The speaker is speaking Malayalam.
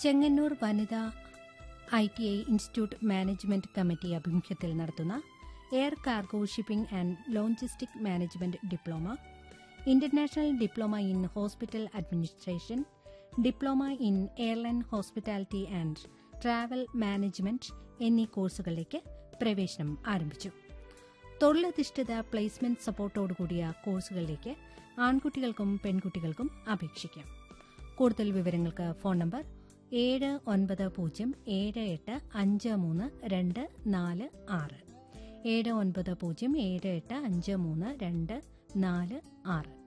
ചെങ്ങന്നൂർ വനിതാ I T I institute management committee ആഭിമുഖ്യത്തിൽ നടത്തുന്ന air cargo shipping and logistic management diploma international diploma in hospital administration diploma in airline hospitality and travel management എന്നീ കോഴ്സുകളിലേക്ക് പ്രവേശനം ആരംഭിച്ചു തൊഴിലധിഷ്ഠിത പ്ലേസ്മെന്റ് സപ്പോർട്ടോടുകൂടിയ കോഴ്സുകളിലേക്ക് ആൺകുട്ടികൾക്കും പെൺകുട്ടികൾക്കും അപേക്ഷിക്കാം കൂടുതൽ വിവരങ്ങൾക്ക് ഫോൺ നമ്പർ ഏഴ് ഒൻപത് പൂജ്യം ഏഴ് എട്ട് അഞ്ച് മൂന്ന് രണ്ട് നാല് ആറ് ഏഴ് ഒൻപത് പൂജ്യം ഏഴ് എട്ട് അഞ്ച് മൂന്ന് രണ്ട് നാല് ആറ്